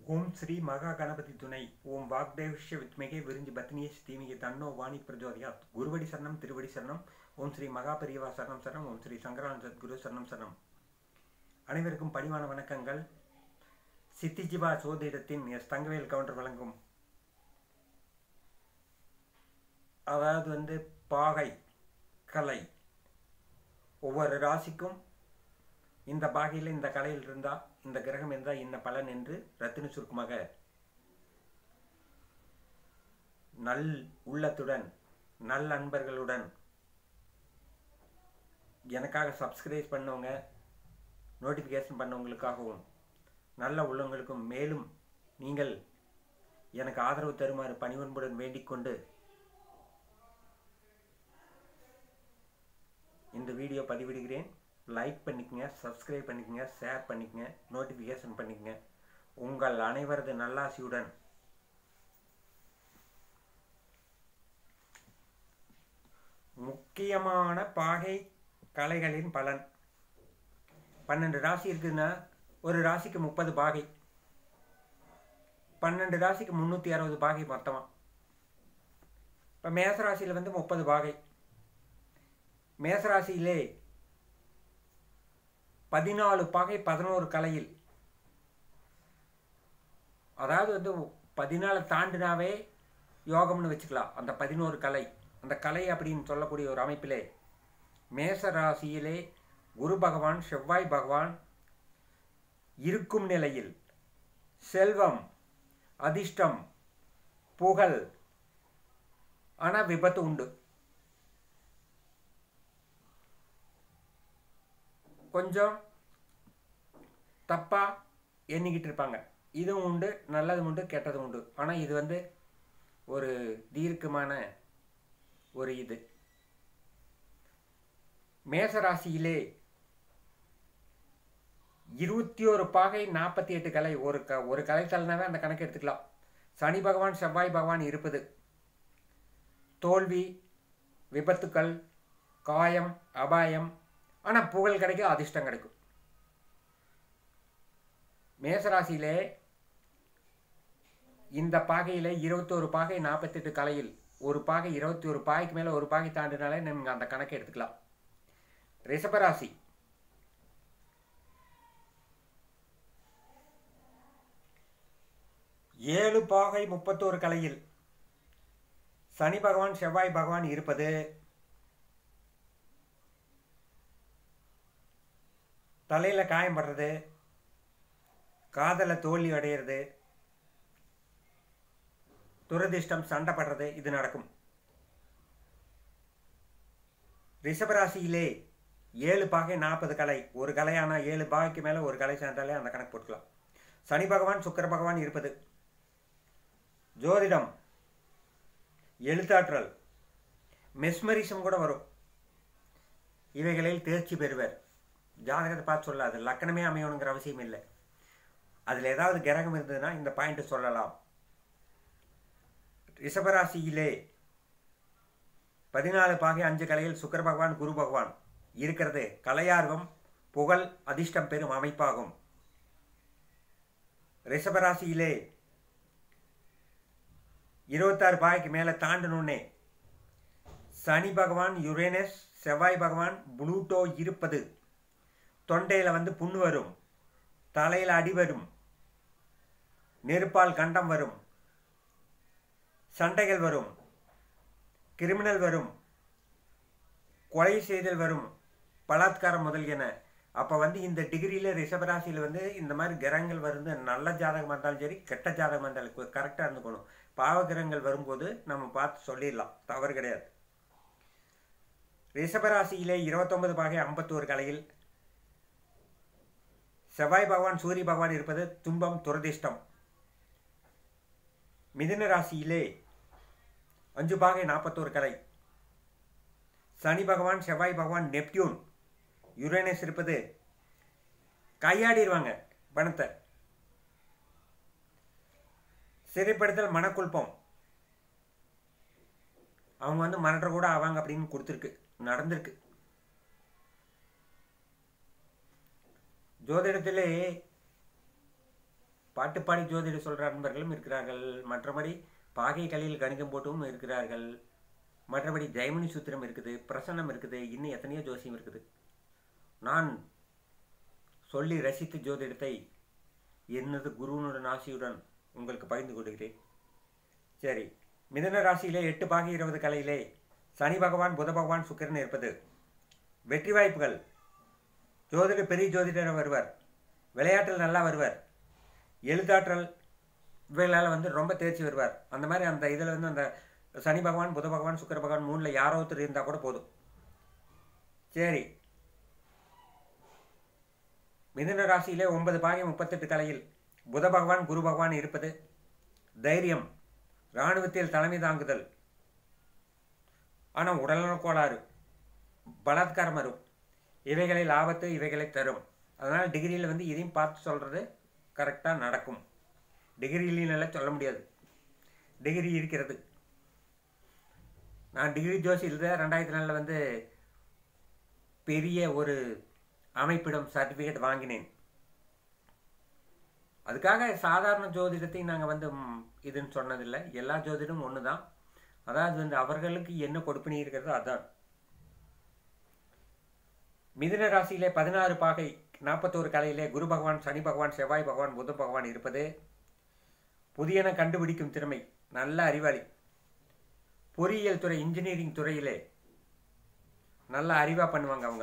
ஓம் ஸ்ரீ மகா கணபதி துணை ஓம் வாக்தேவிஷ்ய வித்மிகே விரிஞ்சி பத்னியேஷ் தீமிகை தன்னோ வாணி பிரஜோதியாத் குருவடி சரணம் திருவடி சரணம் ஓம் ஸ்ரீ மகா பெரியவா சரணம் சரணம் ஓம் ஸ்ரீ சங்கரான் சத்குரு சரணம் சரணம் அனைவருக்கும் பணிவான வணக்கங்கள் சித்திஜிவா சோதிடத்தின் எஸ் தங்கவேல் கவுண்டர் வழங்கும் அதாவது வந்து பாகை கலை ஒவ்வொரு ராசிக்கும் இந்த பாகையில் இந்த கலையில் இருந்தால் இந்த கிரகம் இருந்தால் இன்ன பலன் என்று ரத்தின சுருக்கமாக நல் உள்ளத்துடன் நல் அன்பர்களுடன் எனக்காக சப்ஸ்கிரைப் பண்ணவங்க நோட்டிஃபிகேஷன் பண்ணவங்களுக்காகவும் நல்ல உள்ளவங்களுக்கும் மேலும் நீங்கள் எனக்கு ஆதரவு தருமாறு பணிவன்புடன் வேண்டிக் கொண்டு இந்த வீடியோ பதிவிடுகிறேன் லைக் பண்ணிக்கங்க சப்ஸ்கிரைப் பண்ணிக்கங்க ஷேர் பண்ணிக்கங்க நோட்டிஃபிகேஷன் பண்ணிக்கங்க உங்கள் அனைவரது நல்லாசியுடன் முக்கியமான பாகை கலைகளின் பலன் பன்னெண்டு ராசி இருக்குதுன்னா ஒரு ராசிக்கு முப்பது பாகை பன்னெண்டு ராசிக்கு முந்நூற்றி அறுபது பாகை மொத்தமாக இப்போ மேசராசியில் வந்து முப்பது பாகை மேசராசியிலே பதினாலு பாகை பதினோரு கலையில் அதாவது வந்து பதினாலு தாண்டினாவே யோகம்னு வச்சுக்கலாம் அந்த பதினோரு கலை அந்த கலை அப்படின்னு சொல்லக்கூடிய ஒரு அமைப்பிலே மேச ராசியிலே குரு பகவான் செவ்வாய் பகவான் இருக்கும் நிலையில் செல்வம் அதிர்ஷ்டம் புகழ் ஆனால் விபத்து உண்டு கொஞ்சம் தப்பாக எண்ணிக்கிட்டு இருப்பாங்க இதுவும் உண்டு நல்லதும் உண்டு கெட்டதும் உண்டு ஆனால் இது வந்து ஒரு தீர்க்கமான ஒரு இது மேசராசியிலே இருபத்தி ஒரு பாகை நாற்பத்தி எட்டு கலை ஒரு க ஒரு கலை தள்ளினாவே அந்த கணக்கு எடுத்துக்கலாம் சனி பகவான் செவ்வாய் பகவான் இருப்பது தோல்வி விபத்துக்கள் காயம் அபாயம் ஆனால் புகழ் கிடைக்கும் அதிர்ஷ்டம் கிடைக்கும் மேசராசியிலே இந்த பாகையில் இருபத்தோரு பாகை நாற்பத்தெட்டு கலையில் ஒரு பாகை இருபத்தி ஒரு பாகைக்கு மேலே ஒரு பாகை தாண்டினாலே நம்ம அந்த கணக்கை எடுத்துக்கலாம் ரிஷபராசி ஏழு பாகை முப்பத்தோரு கலையில் சனி பகவான் செவ்வாய் பகவான் இருப்பது தலையில் காயம் படுறது காதலில் தோல்வி அடையிறது துரதிர்ஷ்டம் சண்டை படுறது இது நடக்கும் ரிஷபராசியிலே ஏழு பாகை நாற்பது கலை ஒரு கலையான ஏழு பாகைக்கு மேலே ஒரு கலை சேர்ந்தாலே அந்த கணக்கு போட்டுக்கலாம் சனி பகவான் சுக்கர பகவான் இருப்பது ஜோதிடம் எழுத்தாற்றல் மெஸ்மரிசம் கூட வரும் இவைகளில் தேர்ச்சி பெறுவர் ஜாதகத்தை பார்த்து சொல்லாது லக்கணமே அமையணுங்கிற அவசியம் இல்லை அதில் ஏதாவது கிரகம் இருந்ததுன்னா இந்த பாயிண்ட் சொல்லலாம் ரிஷபராசியிலே பதினாலு பாகை அஞ்சு கலையில் சுக்கர பகவான் குரு பகவான் இருக்கிறது கலையார்வம் புகழ் அதிர்ஷ்டம் பெறும் அமைப்பாகும் ரிஷபராசியிலே இருபத்தாறு பாகைக்கு மேலே தாண்டணுன்னே சனி பகவான் யுரேனஸ் செவ்வாய் பகவான் புளூட்டோ இருப்பது தொண்டையில் வந்து புண்ணு வரும் தலையில் அடி வரும் நெருப்பால் கண்டம் வரும் சண்டைகள் வரும் கிரிமினல் வரும் கொலை செய்தல் வரும் பலாத்காரம் முதலியன அப்போ வந்து இந்த டிகிரியில் ரிஷபராசியில் வந்து இந்த மாதிரி கிரகங்கள் வருது நல்ல ஜாதகமாக இருந்தாலும் சரி கெட்ட ஜாதகமாக இருந்தாலும் கரெக்டாக இருந்துக்கணும் பாவ கிரகங்கள் வரும்போது நம்ம பார்த்து சொல்லிடலாம் தவறு கிடையாது ரிஷபராசியிலே இருபத்தொன்பது பாகை ஐம்பத்தோரு கலையில் செவ்வாய் பகவான் சூரிய பகவான் இருப்பது துன்பம் துரதிர்ஷ்டம் மிதுன ராசியிலே அஞ்சு பாகை நாற்பத்தோரு கலை சனி பகவான் செவ்வாய் பகவான் நெப்டியூன் யுரேனஸ் இருப்பது கையாடிடுவாங்க பணத்தை சிறைப்படுத்தல் மனக்குழப்பம் அவங்க வந்து மனற்ற கூட ஆவாங்க அப்படின்னு கொடுத்துருக்கு நடந்திருக்கு ஜோதிடத்திலே பாட்டுப்பாடி ஜோதிட சொல்கிற அன்பர்களும் இருக்கிறார்கள் மற்றபடி பாகை கலையில் கணிதம் போட்டும் இருக்கிறார்கள் மற்றபடி ஜெயமணி சூத்திரம் இருக்குது பிரசன்னம் இருக்குது இன்னும் எத்தனையோ ஜோசியம் இருக்குது நான் சொல்லி ரசித்த ஜோதிடத்தை என்னது குருவனுடன் ஆசியுடன் உங்களுக்கு பகிர்ந்து கொள்கிறேன் சரி மிதன ராசியிலே எட்டு பாகி இருபது கலையிலே சனி பகவான் புத பகவான் சுக்கிரன் இருப்பது வெற்றி வாய்ப்புகள் ஜோதிடர் பெரிய ஜோதிடர் வருவார் விளையாட்டில் நல்லா வருவார் எழுத்தாற்றல் இவைகளால் வந்து ரொம்ப தேர்ச்சி வருவார் அந்த மாதிரி அந்த இதில் வந்து அந்த சனி பகவான் புத பகவான் சுக்கிர பகவான் மூணில் யாரோ ஒருத்தர் இருந்தால் கூட போதும் சரி மிதுன ராசியிலே ஒன்பது பாகியம் முப்பத்தெட்டு கலையில் புத பகவான் குரு பகவான் இருப்பது தைரியம் இராணுவத்தில் தலைமை தாங்குதல் ஆனால் உடல்நலக் கோளாறு பலாத்காரம் வரும் இவைகளில் ஆபத்து இவைகளை தரும் அதனால் டிகிரியில் வந்து இதையும் பார்த்து சொல்கிறது கரெக்டாக நடக்கும் டிகிரிலாம் சொல்ல முடியாது டிகிரி இருக்கிறது நான் டிகிரி ஜோசியில் தான் ரெண்டாயிரத்தி நாலில் வந்து பெரிய ஒரு அமைப்பிடம் சர்டிஃபிகேட் வாங்கினேன் அதுக்காக சாதாரண ஜோதிடத்தையும் நாங்கள் வந்து ம், இதுன்னு சொன்னதில்லை எல்லா ஜோதிடமும் ஒன்று தான் அதாவது வந்து அவர்களுக்கு என்ன கொடுப்பினி இருக்கிறதோ அதான் மிதுன ராசியிலே பதினாறு பாகை நாற்பத்தோரு கலையிலே குரு பகவான் சனி பகவான் செவ்வாய் பகவான் புத பகவான் இருப்பது புதியன கண்டுபிடிக்கும் திறமை நல்ல அறிவாளி பொறியியல் துறை இன்ஜினியரிங் துறையிலே நல்ல அறிவாக பண்ணுவாங்க அவங்க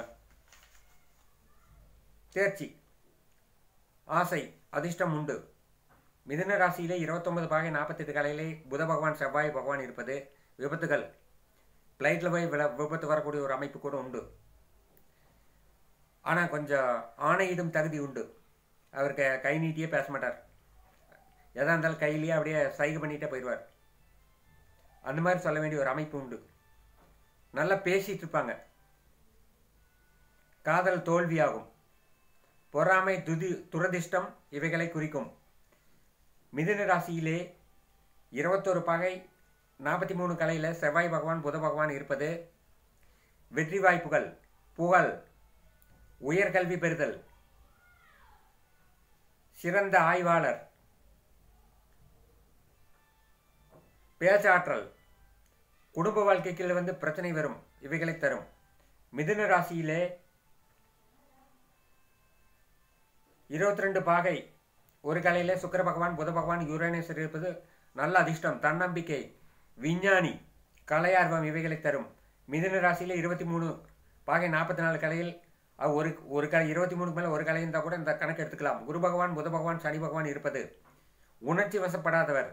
தேர்ச்சி ஆசை அதிர்ஷ்டம் உண்டு மிதுன ராசியிலே இருபத்தொன்பது பாகை நாற்பத்தெட்டு கலையிலே புத பகவான் செவ்வாய் பகவான் இருப்பது விபத்துகள் ஃப்ளைட்டில் போய் வில விபத்து வரக்கூடிய ஒரு அமைப்பு கூட உண்டு ஆனால் கொஞ்சம் ஆணையிடும் தகுதி உண்டு அவருக்கு கை நீட்டியே பேச மாட்டார் எதா இருந்தாலும் கையிலேயே அப்படியே சைகை பண்ணிட்டே போயிடுவார் அந்த மாதிரி சொல்ல வேண்டிய ஒரு அமைப்பு உண்டு நல்லா பேசிட்டு இருப்பாங்க காதல் தோல்வியாகும் பொறாமை துதி துரதிர்ஷ்டம் இவைகளை குறிக்கும் மிதுன ராசியிலே இருபத்தொரு பகை நாற்பத்தி மூணு கலையில் செவ்வாய் பகவான் புத பகவான் இருப்பது வெற்றி வாய்ப்புகள் புகழ் உயர்கல்வி பெறுதல் சிறந்த ஆய்வாளர் பேச்சாற்றல் குடும்ப வாழ்க்கைக்கு வந்து பிரச்சனை வரும் இவைகளை தரும் மிதுன ராசியிலே இருபத்தி ரெண்டு பாகை ஒரு கலையிலே சுக்கிர பகவான் புத பகவான் யுரேனஸ் இருப்பது நல்ல அதிர்ஷ்டம் தன்னம்பிக்கை விஞ்ஞானி கலையார்வம் இவைகளை தரும் மிதுன ராசியிலே இருபத்தி மூணு பாகை நாற்பத்தி நாலு கலையில் அஹ், ஒரு ஒரு கலை இருபத்தி மூணுக்கு மேலே ஒரு கலை இருந்தால் கூட இந்த கணக்கு எடுத்துக்கலாம் குரு பகவான் புத பகவான் சனி பகவான் இருப்பது உணர்ச்சி வசப்படாதவர்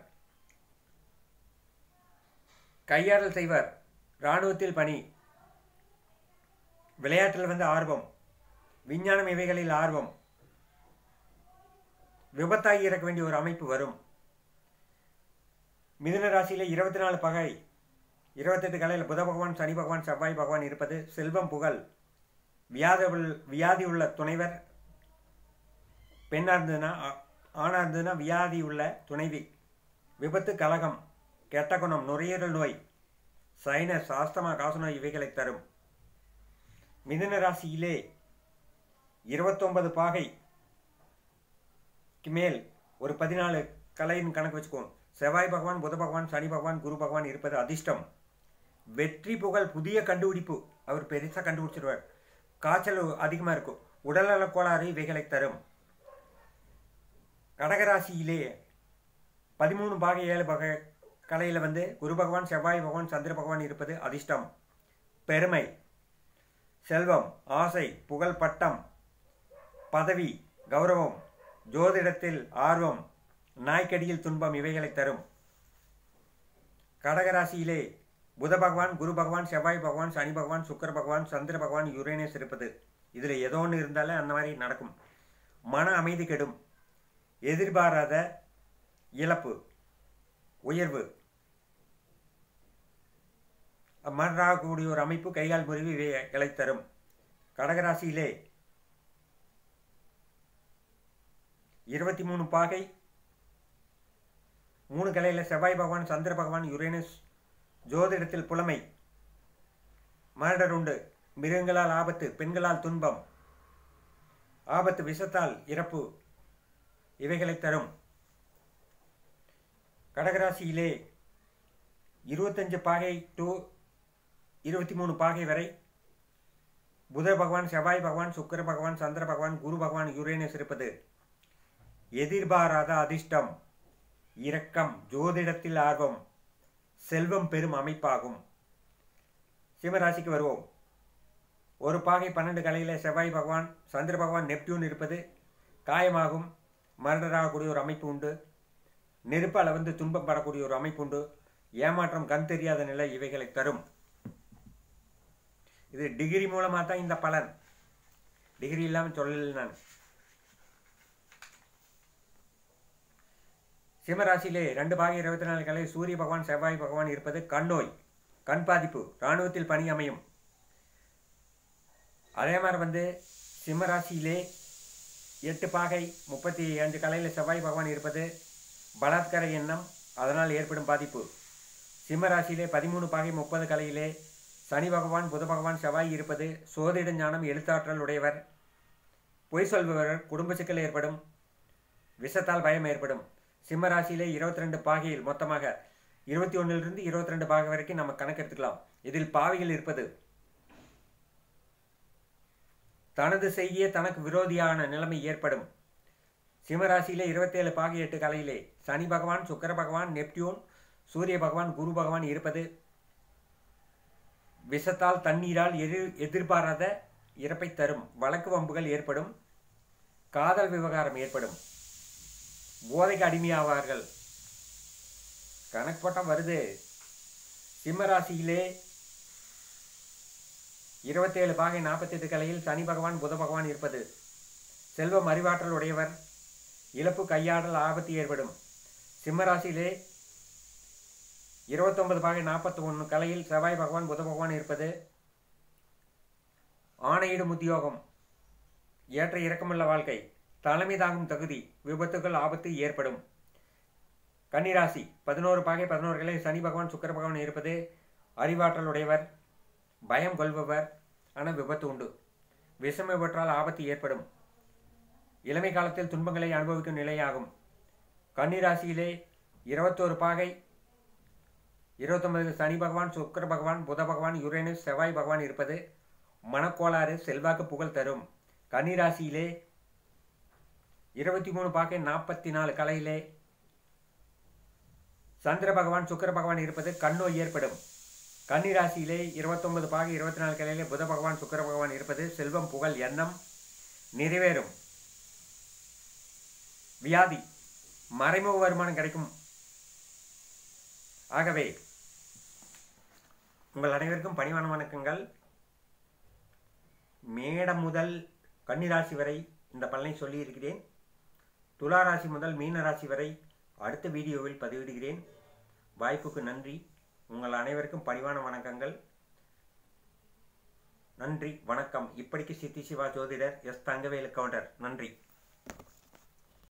கையாடல் செய்வர் இராணுவத்தில் பணி விளையாட்டில் வந்து ஆர்வம் விஞ்ஞானம் இவைகளில் ஆர்வம் விபத்தாகி இறக்க வேண்டிய ஒரு அமைப்பு வரும் மிதுன ராசியில இருபத்தி நாலு பகை இருபத்தெட்டு கலையில் புத பகவான் சனி பகவான் செவ்வாய் பகவான் இருப்பது செல்வம் புகழ் வியாதி உள்ள வியாதி உள்ள துணைவர் பெண்ணாக இருந்ததுன்னா ஆ- ஆணா இருந்ததுன்னா வியாதி உள்ள துணைவி விபத்து கலகம் கெட்ட குணம் நுரையீரல் நோய் சைனஸ் ஆஸ்தமா காசநோய் இவைகளை தரும் மிதுன ராசியிலே இருபத்தொன்பது பாகை மேல் ஒரு பதினாலு கலையின் கணக்கு வச்சுக்குவோம் செவ்வாய் பகவான் புத பகவான் சனி பகவான் குரு பகவான் இருப்பது அதிர்ஷ்டம் வெற்றி புகழ் புதிய கண்டுபிடிப்பு அவர் பெருசாக கண்டுபிடிச்சிருவார் காய்ச்சல் அதிகமாக இருக்கும் உடல்நலக் கோளாறு இவைகளை தரும் கடகராசியிலே பதிமூணு பாகை ஏழு பகை கலையில் வந்து குரு பகவான் செவ்வாய் பகவான் சந்திர பகவான் இருப்பது அதிர்ஷ்டம் பெருமை செல்வம் ஆசை புகழ் பட்டம் பதவி கௌரவம் ஜோதிடத்தில் ஆர்வம் நாய்க்கடியில் துன்பம் இவைகளை தரும் கடகராசியிலே புத பகவான் குரு பகவான் செவ்வாய் பகவான் சனி பகவான் சுக்கிர பகவான் சந்திர பகவான் யுரேனஸ் இருப்பது இதில் ஏதோ ஒன்று இருந்தாலே அந்த மாதிரி நடக்கும் மன அமைதி கெடும் எதிர்பாராத இழப்பு உயர்வு மன்றாகக்கூடிய ஒரு அமைப்பு கைகால் முறிவு இவைகளை தரும் கடகராசியிலே இருபத்தி மூணு பாகை மூணு கலையில் செவ்வாய் பகவான் சந்திர பகவான் யுரேனஸ் ஜோதிடத்தில் புலமை மர்டர் உண்டு மிருகங்களால் ஆபத்து பெண்களால் துன்பம் ஆபத்து விஷத்தால் இறப்பு இவைகளை தரும் கடகராசியிலே இருபத்தஞ்சு பாகை டு இருபத்தி மூணு பாகை வரை புத பகவான் செவ்வாய் பகவான் சுக்கிர பகவான் சந்திர பகவான் குரு பகவான் யுரேனஸ் இருப்பது எதிர்பாராத அதிர்ஷ்டம் இரக்கம் ஜோதிடத்தில் ஆர்வம் செல்வம் பெரும் அமைப்பாகும் சிம்மராசிக்கு வருவோம் ஒரு பாகை பன்னெண்டு கலையில செவ்வாய் பகவான் சந்திர பகவான் நெப்டியூன் இருப்பது காயமாகும் மரணராகக்கூடிய ஒரு அமைப்பு உண்டு நெருப்பால் வந்து துன்பம் படக்கூடிய ஒரு அமைப்பு உண்டு ஏமாற்றம் கண் தெரியாத நிலை இவைகளை தரும் இது டிகிரி மூலமாக தான் இந்த பலன் டிகிரி இல்லாமல் சொல்லல நான் சிம்மராசியிலே ரெண்டு பாகை இருபத்தி நாலு கலை சூரிய பகவான் செவ்வாய் பகவான் இருப்பது கண்ணோய் கண் பாதிப்பு இராணுவத்தில் பணி அமையும் அதே மாதிரி வந்து சிம்மராசியிலே எட்டு பாகை முப்பத்தி அஞ்சு கலையில் செவ்வாய் பகவான் இருப்பது பலாத்கார எண்ணம் அதனால் ஏற்படும் பாதிப்பு சிம்மராசியிலே பதிமூணு பாகை முப்பது கலையிலே சனி பகவான் புத பகவான் செவ்வாய் இருப்பது சோதிட ஞானம் எழுத்தாற்றல் உடையவர் பொய் சொல்பவர் குடும்ப சிக்கல் ஏற்படும் விஷத்தால் பயம் ஏற்படும் சிம்ம ராசியிலே இருபத்தி ரெண்டு பாகையில் மொத்தமாக இருபத்தி ஒன்றிலிருந்து இருபத்தி ரெண்டு பாகை வரைக்கும் நம்ம கணக்கு எடுத்துக்கலாம் இதில் பாவிகள் இருப்பது தனது செய்ய தனக்கு விரோதியான நிலைமை ஏற்படும் சிம்மராசியிலே இருபத்தேழு பாகை எட்டு கலையிலே சனி பகவான் சுக்கர பகவான் நெப்டியூன் சூரிய பகவான் குரு பகவான் இருப்பது விஷத்தால் தண்ணீரால் எதிர் எதிர்பாராத இறப்பை தரும் வழக்கு வம்புகள் ஏற்படும் காதல் விவகாரம் ஏற்படும் போதைக்கு அடிமையாவார்கள் கணக்கு போட்டால் வருது சிம்மராசியிலே இருபத்தேழு பாகை நாற்பத்தெட்டு கலையில் சனி பகவான் புத பகவான் இருப்பது செல்வம் அறிவாற்றல் உடையவர் இழப்பு கையாடல் ஆபத்து ஏற்படும் சிம்மராசியிலே இருபத்தொன்பது பாகை நாற்பத்தி ஒன்று கலையில் செவ்வாய் பகவான் புத பகவான் இருப்பது ஆணையிடும் உத்தியோகம் ஏற்ற இறக்கமுள்ள வாழ்க்கை தலைமை தாங்கும் தகுதி விபத்துகள் ஆபத்து ஏற்படும் கன்னிராசி பதினோரு பாகை பதினோரு கிளை சனி பகவான் சுக்கர பகவான் இருப்பது அறிவாற்றல் உடையவர் பயம் கொள்பவர் ஆனால் விபத்து உண்டு விஷம் இவற்றால் ஆபத்து ஏற்படும் இளமை காலத்தில் துன்பங்களை அனுபவிக்கும் நிலையாகும் கன்னிராசியிலே இருபத்தோரு பாகை இருபத்தொன்பதில் சனி பகவான் சுக்கர பகவான் புத பகவான் யுரேனஸ் செவ்வாய் பகவான் இருப்பது மனக்கோளாறு செல்வாக்கு புகழ் தரும் கன்னிராசியிலே இருபத்தி மூணு பாக்கை நாற்பத்தி நாலு கலையிலே சந்திர பகவான் சுக்கர பகவான் இருப்பது கண்ணோய் ஏற்படும் கன்னிராசியிலே இருபத்தொன்பது பாகை இருபத்தி நாலு கலையிலே புத பகவான் சுக்கர பகவான் இருப்பது செல்வம் புகழ் எண்ணம் நிறைவேறும் வியாதி மறைமுக வருமானம் கிடைக்கும் ஆகவே உங்கள் அனைவருக்கும் பணிவான வணக்கங்கள் மேடம் முதல் கன்னிராசி வரை இந்த பலனை சொல்லியிருக்கிறேன் துலா ராசி முதல் மீன ராசி வரை அடுத்த வீடியோவில் பதிவிடுகிறேன் வாய்ப்புக்கு நன்றி உங்கள் அனைவருக்கும் பணிவான வணக்கங்கள் நன்றி வணக்கம் இப்படிக்கு சித்தி சிவா ஜோதிடர் எஸ் தங்கவேலு கவுண்டர் நன்றி